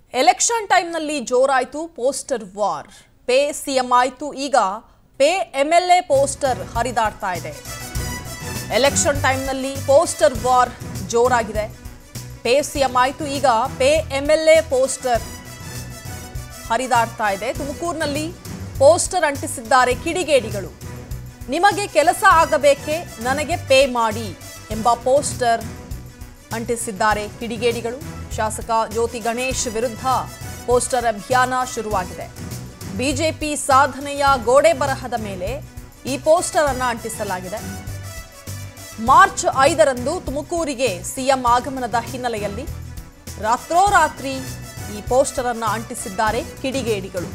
election ಟೈಮ್ನಲ್ಲಿ ಜೋರಾಯಿತು poster war pay CM ಆಯಿತು ಈಗ pay M L A poster ಹರಿದಾಡ್ತಾ ಇದೆ ಎಲೆಕ್ಷನ್ ಟೈಮ್ನಲ್ಲಿ ಪೋಸ್ಟರ್ ವಾರ್ ಜೋರಾಗಿದೆ ಪೇ ಸಿಎಂ ಆಯಿತು ಈಗ pay M L A poster ಹರಿದಾಡ್ತಾ ಇದೆ ತುಮಕೂರಿನಲ್ಲಿ ಪೋಸ್ಟರ್ ಅಂಟಿಸಿದ್ದಾರೆ ಕಿಡಿಗೇಡಿಗಳು ನಿಮಗೆ ಕೆಲಸ ಆಗಬೇಕೆ ನನಗೆ ಪೇ ಮಾಡಿ ಎಂಬ ಪೋಸ್ಟರ್ ಅಂಟಿಸಿದ್ದಾರೆ ಕಿಡಿಗೇಡಿಗಳು ಶಾಸಕ ಜ್ಯೋತಿ ಗಣೇಶ್ ವಿರುದ್ಧ ಪೋಸ್ಟರ್ ಅಭಿಯಾನ ಶುರುವಾಗಿದೆ ಬಿಜೆಪಿ ಸಾಧನೆಯ ಗೋಡೆ ಬರಹದ ಮೇಲೆ ಈ ಪೋಸ್ಟರ್ ಅನ್ನ ಅಂಟಿಸಲಾಗಿದೆ ಮಾರ್ಚ್ ಐದರಂದು ತುಮಕೂರಿಗೆ ಸಿಎಂ ಆಗಮನದ ಹಿನ್ನೆಲೆಯಲ್ಲಿ ರಾತ್ರೋರಾತ್ರಿ ಈ ಪೋಸ್ಟರ್ ಅನ್ನ ಅಂಟಿಸಿದ್ದಾರೆ ಕಿಡಿಗೇಡಿಗಳು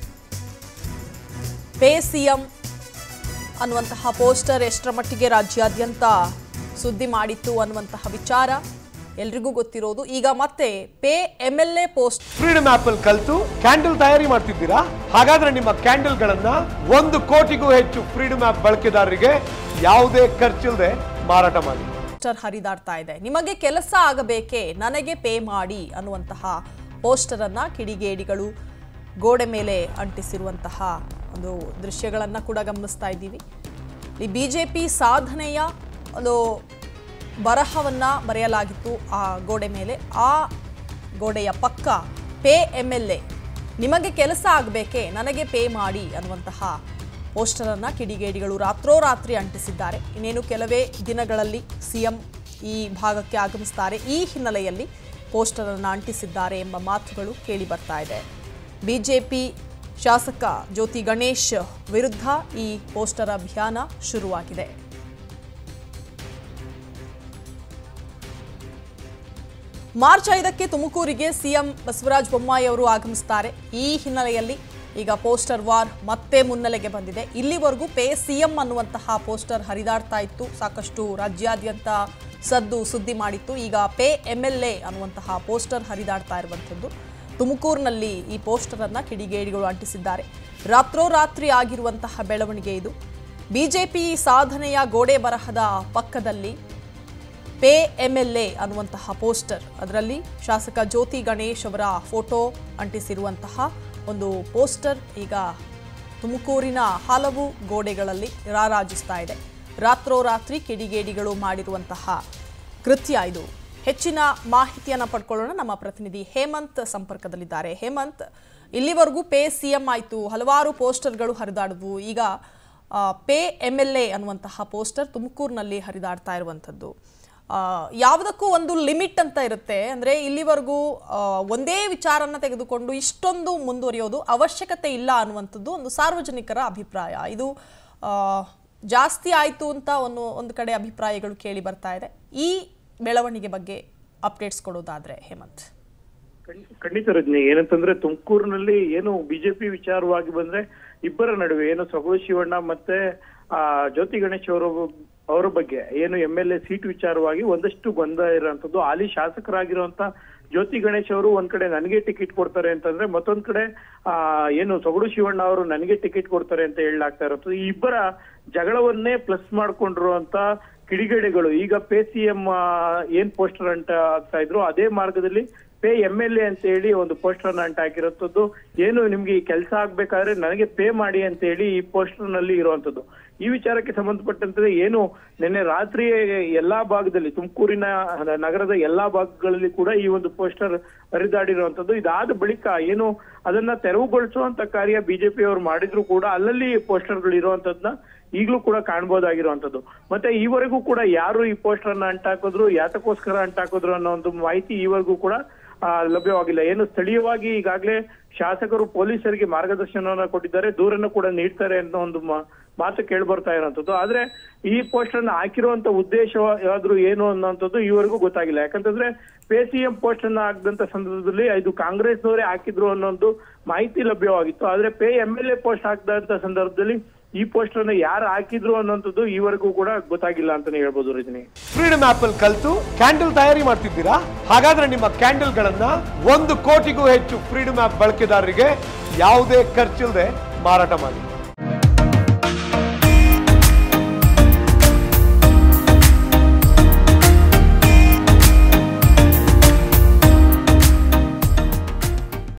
ಪೇ ಸಿಎಂ ಅನ್ನುವಂತಹ ಪೋಸ್ಟರ್ ಎಷ್ಟರ ಮಟ್ಟಿಗೆ ರಾಜ್ಯಾದ್ಯಂತ ಸುದ್ದಿ ಮಾಡಿತ್ತು ಅನ್ನುವಂತಹ ವಿಚಾರ ಎಲ್ರಿಗೂ ಗೊತ್ತಿರೋದು ಈಗ ಮತ್ತೆ pay M L A post freedom app ಅಲ್ಲಿ ಕಲ್ತು ಕ್ಯಾಂಡಲ್ ತಯಾರಿ ಮಾಡ್ತಿದ್ದೀರಾ ಹಾಗಾದ್ರೆ ನಿಮ್ಮ ಕ್ಯಾಂಡಲ್ ಗಳನ್ನ ಒಂದು ಕೋಟಿಗೂ ಹೆಚ್ಚು ಫ್ರೀಡಮ್ ಆಪ್ ಬಳಕೆದಾರರಿಗೆ ಯಾವುದೇ ಖರ್ಚಿಲ್ಲದೆ ಮಾರಾಟ ಮಾಡಿ ಪೋಸ್ಟರ್ ಹರಿದಾಡ್ತಾ ಇದೆ ನಿಮಗೆ ಕೆಲಸ ಆಗಬೇಕೆ ನನಗೆ ಪೇ ಮಾಡಿ ಅನ್ನುವಂತಹ ಪೋಸ್ಟರ್ ಅನ್ನ ಕಿಡಿಗೇಡಿಗಳು ಗೋಡೆ ಮೇಲೆ ಅಂಟಿಸಿರುವಂತಹ ಒಂದು ದೃಶ್ಯಗಳನ್ನು ಕೂಡ ಗಮನಿಸ್ತಾ ಇದ್ದೀವಿ ಈ ಬಿ ಜೆ ಪಿ ಸಾಧನೆಯ ಒಂದು ಬರಹವನ್ನ ಬರೆಯಲಾಗಿತ್ತು ಆ ಗೋಡೆ ಮೇಲೆ ಆ ಗೋಡೆಯ ಪಕ್ಕ ಪೇ ಎಮ್ ಎಲ್ ಎ ನಿಮಗೆ ಕೆಲಸ ಆಗಬೇಕೆ ನನಗೆ ಪೇ ಮಾಡಿ ಅನ್ನುವಂತಹ ಪೋಸ್ಟರನ್ನು ಕಿಡಿಗೇಡಿಗಳು ರಾತ್ರೋರಾತ್ರಿ ಅಂಟಿಸಿದ್ದಾರೆ ಇನ್ನೇನು ಕೆಲವೇ ದಿನಗಳಲ್ಲಿ ಸಿಎಂ ಈ ಭಾಗಕ್ಕೆ ಆಗಮಿಸ್ತಾರೆ ಈ ಹಿನ್ನೆಲೆಯಲ್ಲಿ ಪೋಸ್ಟರನ್ನು ಅಂಟಿಸಿದ್ದಾರೆ ಎಂಬ ಮಾತುಗಳು ಕೇಳಿ ಬರ್ತಾ ಇದೆ ಬಿಜೆಪಿ ಶಾಸಕ ಜ್ಯೋತಿ ಗಣೇಶ್ ವಿರುದ್ಧ ಈ ಪೋಸ್ಟರ್ ಅಭಿಯಾನ ಶುರುವಾಗಿದೆ ಮಾರ್ಚ್ ಐದಕ್ಕೆ ತುಮಕೂರಿಗೆ ಸಿಎಂ ಬಸವರಾಜ ಬೊಮ್ಮಾಯಿ ಅವರು ಆಗಮಿಸುತ್ತಾರೆ ಈ ಹಿನ್ನೆಲೆಯಲ್ಲಿ ಈಗ ಪೋಸ್ಟರ್ ವಾರ್ ಮತ್ತೆ ಮುನ್ನೆಲೆಗೆ ಬಂದಿದೆ ಇಲ್ಲಿವರೆಗೂ ಪೇ ಸಿಎಂ ಅನ್ನುವಂತಹ ಪೋಸ್ಟರ್ ಹರಿದಾಡ್ತಾ ಇತ್ತು ಸಾಕಷ್ಟು ರಾಜ್ಯಾದ್ಯಂತ ಸದ್ದು ಸುದ್ದಿ ಮಾಡಿತ್ತು ಈಗ ಪೇ ಎಂ ಎಲ್ ಎ ಅನ್ನುವಂತಹ ಪೋಸ್ಟರ್ ಹರಿದಾಡ್ತಾ ಇರುವಂಥದ್ದು ತುಮಕೂರಿನಲ್ಲಿ ಈ ಪೋಸ್ಟರನ್ನು ಕಿಡಿಗೇಡಿಗಳು ಅಂಟಿಸಿದ್ದಾರೆ ರಾತ್ರೋರಾತ್ರಿ ಆಗಿರುವಂತಹ ಬೆಳವಣಿಗೆ ಇದು ಬಿಜೆಪಿ ಸಾಧನೆಯ ಗೋಡೆ ಬರಹದ ಪಕ್ಕದಲ್ಲಿ ಪೇ ಎಂ ಎಲ್ ಎ ಅನ್ನುವಂತಹ ಪೋಸ್ಟರ್ ಅದರಲ್ಲಿ ಶಾಸಕ ಜ್ಯೋತಿ ಗಣೇಶ್ ಅವರ ಫೋಟೋ ಅಂಟಿಸಿರುವಂತಹ ಒಂದು ಪೋಸ್ಟರ್ ಈಗ ತುಮಕೂರಿನ ಹಲವು ಗೋಡೆಗಳಲ್ಲಿ ರಾರಾಜಿಸ್ತಾ ಇದೆ ರಾತ್ರೋರಾತ್ರಿ ಕಿಡಿಗೇಡಿಗಳು ಮಾಡಿರುವಂತಹ ಕೃತ್ಯ ಇದು ಹೆಚ್ಚಿನ ಮಾಹಿತಿಯನ್ನು ಪಡ್ಕೊಳ್ಳೋಣ ನಮ್ಮ ಪ್ರತಿನಿಧಿ ಹೇಮಂತ್ ಸಂಪರ್ಕದಲ್ಲಿದ್ದಾರೆ ಹೇಮಂತ್ ಇಲ್ಲಿವರೆಗೂ ಪೇ ಸಿ ಎಂ ಆಯಿತು ಹಲವಾರು ಪೋಸ್ಟರ್ಗಳು ಹರಿದಾಡಿದ್ವು ಈಗ ಆ, ಪೇ ಎಮ್ ಎಲ್ ಎ ಅನ್ನುವಂತಹ ಪೋಸ್ಟರ್ ತುಮಕೂರಿನಲ್ಲಿ ಹರಿದಾಡ್ತಾ ಇರುವಂಥದ್ದು ಆ, ಯಾವುದಕ್ಕೂ ಒಂದು ಲಿಮಿಟ್ ಅಂತ ಇರುತ್ತೆ ಅಂದರೆ ಇಲ್ಲಿವರೆಗೂ ಆ, ಒಂದೇ ವಿಚಾರನ ತೆಗೆದುಕೊಂಡು ಇಷ್ಟೊಂದು ಮುಂದುವರಿಯೋದು ಅವಶ್ಯಕತೆ ಇಲ್ಲ ಅನ್ನುವಂಥದ್ದು ಒಂದು ಸಾರ್ವಜನಿಕರ ಅಭಿಪ್ರಾಯ ಇದು ಆ, ಜಾಸ್ತಿ ಆಯಿತು ಅಂತ ಒಂದು ಒಂದು ಕಡೆ ಅಭಿಪ್ರಾಯಗಳು ಕೇಳಿ ಬರ್ತಾ ಇದೆ ಈ ಬೆಳವಣಿಗೆ ಬಗ್ಗೆ ಅಪ್ಡೇಟ್ಸ್ ಕೊಡೋದಾದ್ರೆ ಹೇಮಂತ್ ಖಂಡಿ- ಖಂಡಿತ ರಜನಿ ಏನಂತಂದ್ರೆ ತುಮಕೂರಿನಲ್ಲಿ ಏನು ಬಿಜೆಪಿ ವಿಚಾರವಾಗಿ ಬಂದ್ರೆ ಇಬ್ಬರ ನಡುವೆ ಏನು ಸಗೋ ಶಿವಣ್ಣ ಮತ್ತೆ ಆ ಜ್ಯೋತಿ ಗಣೇಶ್ ಅವರ ಅವರ ಬಗ್ಗೆ ಏನು ಎಂ ಎಲ್ ಎ ಸೀಟ್ ವಿಚಾರವಾಗಿ ಒಂದಷ್ಟು ಗೊಂದಲ ಇರುವಂತದ್ದು ಹಾಲಿ ಶಾಸಕರಾಗಿರುವಂತ ಜ್ಯೋತಿ ಗಣೇಶ್ ಅವರು ಒಂದ್ ಕಡೆ ನನಗೆ ಟಿಕೆಟ್ ಕೊಡ್ತಾರೆ ಅಂತಂದ್ರೆ ಮತ್ತೊಂದ್ ಕಡೆ ಆ ಏನು ಸೊಗಡು ಶಿವಣ್ಣ ಅವರು ನನಗೆ ಟಿಕೆಟ್ ಕೊಡ್ತಾರೆ ಅಂತ ಹೇಳಲಾಗ್ತಾ ಇರುತ್ತದೆ ಈ ಇಬ್ಬರ ಜಗಳವನ್ನೇ ಪ್ಲಸ್ ಮಾಡ್ಕೊಂಡಿರುವಂತ ಕಿಡಿಗೇಡಿಗಳು ಈಗ ಪೇ ಸಿ ಎಂ ಏನ್ ಪೋಸ್ಟರ್ ಅಂಟ ಆಗ್ತಾ ಇದ್ರು ಅದೇ ಮಾರ್ಗದಲ್ಲಿ ಪೇ ಎಂ ಎಲ್ ಎ ಅಂತ ಹೇಳಿ ಒಂದು ಪೋಸ್ಟರ್ ಅನ್ನ ಅಂಟ ಹಾಕಿರುವಂತದ್ದು ಏನು ನಿಮ್ಗೆ ಈ ಕೆಲಸ ಆಗ್ಬೇಕಾದ್ರೆ ನನಗೆ ಪೇ ಮಾಡಿ ಅಂತ ಹೇಳಿ ಈ ಪೋಸ್ಟರ್ ನಲ್ಲಿ ಇರುವಂತದ್ದು ಈ ವಿಚಾರಕ್ಕೆ ಸಂಬಂಧಪಟ್ಟಂತೆ ಏನು ನಿನ್ನೆ ರಾತ್ರಿ ಎಲ್ಲಾ ಭಾಗದಲ್ಲಿ ತುಮಕೂರಿನ ನಗರದ ಎಲ್ಲಾ ಭಾಗಗಳಲ್ಲಿ ಕೂಡ ಈ ಒಂದು ಪೋಸ್ಟರ್ ಹರಿದಾಡಿರುವಂತದ್ದು ಇದಾದ ಬಳಿಕ ಏನು ಅದನ್ನ ತೆರವುಗೊಳಿಸುವಂತ ಕಾರ್ಯ ಬಿಜೆಪಿ ಅವರು ಮಾಡಿದ್ರು ಕೂಡ ಅಲ್ಲಲ್ಲಿ ಪೋಸ್ಟರ್ಗಳು ಇರುವಂತದ್ನ ಈಗಲೂ ಕೂಡ ಕಾಣ್ಬೋದಾಗಿರುವಂತದ್ದು ಮತ್ತೆ ಈವರೆಗೂ ಕೂಡ ಯಾರು ಈ ಪೋಸ್ಟರ್ ಅನ್ನ ಅಂಟಾಕಿದ್ರು ಯಾತಕ್ಕೋಸ್ಕರ ಅಂಟಾಕಿದ್ರು ಅನ್ನೋ ಒಂದು ಮಾಹಿತಿ ಈವರೆಗೂ ಕೂಡ ಆ, ಲಭ್ಯವಾಗಿಲ್ಲ ಏನು ಸ್ಥಳೀಯವಾಗಿ ಈಗಾಗಲೇ ಶಾಸಕರು ಪೊಲೀಸರಿಗೆ ಮಾರ್ಗದರ್ಶನವನ್ನ ಕೊಟ್ಟಿದ್ದಾರೆ ದೂರನ್ನು ಕೂಡ ನೀಡ್ತಾರೆ ಅನ್ನೋ ಒಂದು ಮಾ- ಮಾತು ಕೇಳಿ ಬರ್ತಾ ಇರುವಂತದ್ದು ಆದ್ರೆ ಈ ಪೋಸ್ಟರ್ ಅನ್ನ ಹಾಕಿರುವಂತ ಉದ್ದೇಶ ಯಾವ್ದು ಏನು ಅನ್ನೋಂಥದ್ದು ಈವರೆಗೂ ಗೊತ್ತಾಗಿಲ್ಲ ಯಾಕಂತಂದ್ರೆ ಪೇ ಸಿ ಎಂ ಪೋಸ್ಟ್ ಅನ್ನ ಹಾಕಿದಂತ ಸಂದರ್ಭದಲ್ಲಿ ಇದು ಕಾಂಗ್ರೆಸ್ನವರೇ ಹಾಕಿದ್ರು ಅನ್ನೋ ಒಂದು ಮಾಹಿತಿ ಲಭ್ಯವಾಗಿತ್ತು ಆದ್ರೆ pay M L A post ಹಾಕಿದಂತ ಸಂದರ್ಭದಲ್ಲಿ ಈ ಪೋಸ್ಟರ್ ಅನ್ನ ಯಾರು ಹಾಕಿದ್ರು ಅನ್ನೋಂಥದ್ದು ಈವರೆಗೂ ಕೂಡ ಗೊತ್ತಾಗಿಲ್ಲ ಅಂತಾನೆ ಹೇಳ್ಬೋದು ರಜನಿ ಫ್ರೀಡಮ್ ಆಪ್ ಅಲ್ಲಿ ಕಲ್ತು ಕ್ಯಾಂಡಲ್ ತಯಾರಿ ಮಾಡ್ತಿದ್ದೀರಾ ಹಾಗಾದ್ರೆ ನಿಮ್ಮ ಕ್ಯಾಂಡಲ್ ಗಳನ್ನ ಒಂದು ಕೋಟಿಗೂ ಹೆಚ್ಚು ಫ್ರೀಡಮ್ ಆಪ್ ಬಳಕೆದಾರರಿಗೆ ಯಾವುದೇ ಖರ್ಚಿಲ್ಲದೆ ಮಾರಾಟ ಮಾಡಿ